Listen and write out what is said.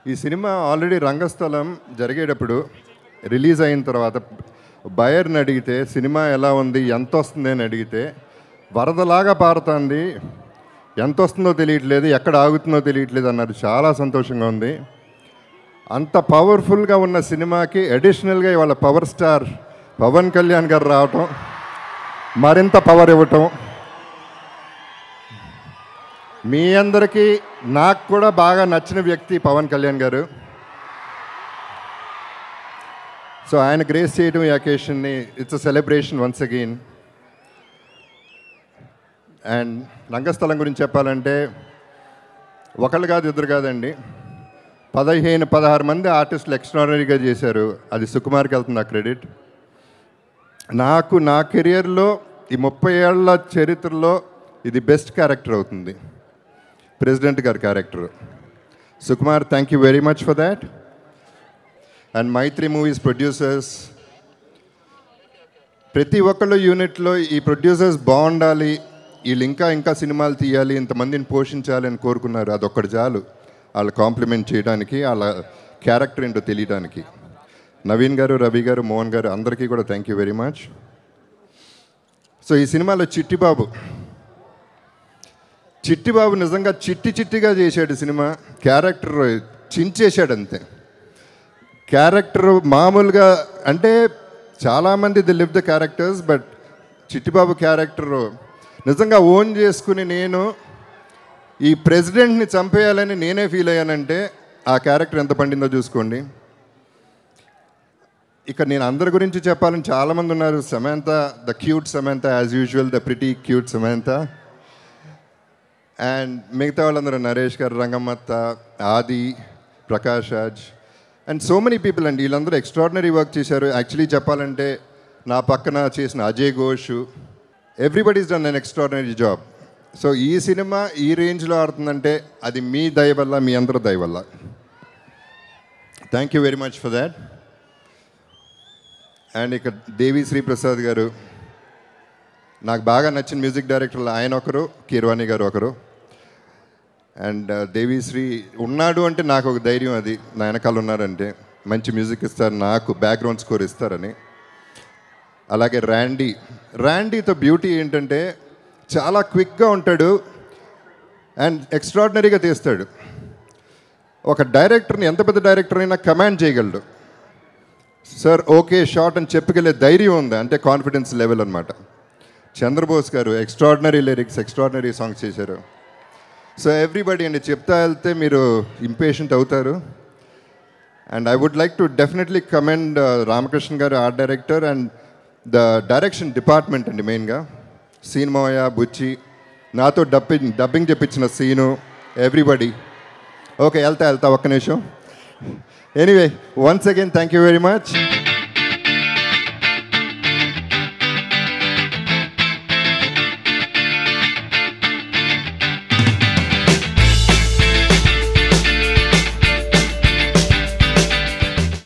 ఈ cinema already రంగస్థలం జరిగేటప్పుడు release అయిన తర్వాత బయర్ని అడిగితే సినిమా ఎలా ఉంది ఎంత వస్తుంది అని అడిగితే వరదలాగా పారుతుంది ఎంత వస్తుందో తెలియట్లేదు ఎక్కడ ఆగుతుందో తెలియట్లేదు అన్నారు చాలా సంతోషంగా ఉంది అంత పవర్ఫుల్గా ఉన్న సినిమాకి అడిషనల్గా ఇవాళ పవర్ స్టార్ పవన్ కళ్యాణ్ గారు రావటం మరింత పవర్ ఇవ్వటం మీ అందరికీ నాకు కూడా బాగా నచ్చిన వ్యక్తి పవన్ కళ్యాణ్ గారు సో ఆయన గ్రేస్ చేయడం ఈ అకేషన్ని it's a celebration once again and Rangasthalam గురించి చెప్పాలంటే ఒకళ్ళు కాదు ఇద్దరు కాదండి పదిహేను పదహారు మంది ఆర్టిస్టులు ఎక్స్ట్రాడనరీగా చేశారు అది సుకుమార్కి వెళ్తుంది ఆ క్రెడిట్ నాకు నా కెరియర్లో ఈ ముప్పై ఏళ్ల చరిత్రలో ఇది బెస్ట్ క్యారెక్టర్ అవుతుంది ప్రెసిడెంట్ గారి character Sukumar thank you very much for that and Mythri movies producers ప్రతి ఒక్కళ్ళు యూనిట్లో ఈ ప్రొడ్యూసర్స్ బాగుండాలి వీళ్ళు ఇంకా ఇంకా సినిమాలు తీయాలి ఇంతమందిని పోషించాలి అని కోరుకున్నారు అదొక్కటి చాలు వాళ్ళు కాంప్లిమెంట్ చేయడానికి వాళ్ళ క్యారెక్టర్ ఏంటో తెలియడానికి నవీన్ గారు రవి గారు మోహన్ గారు అందరికీ కూడా thank you very much so ఈ సినిమాలో చిట్టిబాబు చిట్టిబాబు నిజంగా చిట్టి చిట్టిగా చేశాడు సినిమా క్యారెక్టర్ చించేశాడు అంతే క్యారెక్టర్ మామూలుగా అంటే చాలామంది the live the characters but Chittibabu character నిజంగా ఓన్ చేసుకుని నేను ఈ ప్రెసిడెంట్ని చంపేయాలని నేనే ఫీల్ అయ్యానంటే ఆ క్యారెక్టర్ ఎంత పండిందో చూసుకోండి ఇక నేను అందరి గురించి చెప్పాలని చాలామంది ఉన్నారు Samantha the cute Samantha as usual the pretty cute Samantha and మిగతా వాళ్ళందరూ నరేష్ గారు Rangammatta Aadi Prakash Raj and so many people అండి వీళ్ళందరూ ఎక్స్ట్రాడినరీ వర్క్ చేశారు యాక్చువల్లీ చెప్పాలంటే నా పక్కన చేసిన Ajay Ghosh everybody's done an extraordinary job so ఈ సినిమా ఈ రేంజ్లో ఆడుతుందంటే అది మీ దయ వల్ల మీ అందరి దయ వల్ల thank you very much for that and ఇక దేవి శ్రీప్రసాద్ గారు నాకు బాగా నచ్చిన మ్యూజిక్ డైరెక్టర్లు ఆయన ఒకరు కీర్వాణి గారు ఒకరు అండ్ దేవిశ్రీ ఉన్నాడు అంటే నాకు ఒక ధైర్యం అది నా వెనకాల ఉన్నారంటే మంచి మ్యూజిక్ ఇస్తారు నాకు బ్యాక్గ్రౌండ్ స్కోర్ ఇస్తారని అలాగే ర్యాండీ ర్యాండీతో బ్యూటీ ఏంటంటే చాలా క్విక్గా ఉంటాడు అండ్ ఎక్స్ట్రాడినరీగా తీస్తాడు ఒక డైరెక్టర్ని ఎంత పెద్ద డైరెక్టర్ అయినా కమాండ్ చేయగలడు సార్ ఓకే షార్ట్ అని చెప్పుకెళ్ళే ధైర్యం ఉంది అంటే కాన్ఫిడెన్స్ లెవెల్ అనమాట చంద్రబోస్ గారు ఎక్స్ట్రాడినరీ లిరిక్స్ ఎక్స్ట్రాడినరీ సాంగ్స్ చేశారు సో ఎవ్రీబడి అండి చెప్తా వెళ్తే మీరు ఇంపేషెంట్ అవుతారు and I would like to definitely commend Ramakrishna గారు art director and the direction department అండి మెయిన్గా సీన్ మోయ బుచ్చి నాతో డబ్బింగ్ డబ్బింగ్ చెప్పించిన సీను ఎవ్రీబడి ఓకే వెళ్తా వెళ్తా ఒక్క నిమిషం anyway once again thank you very much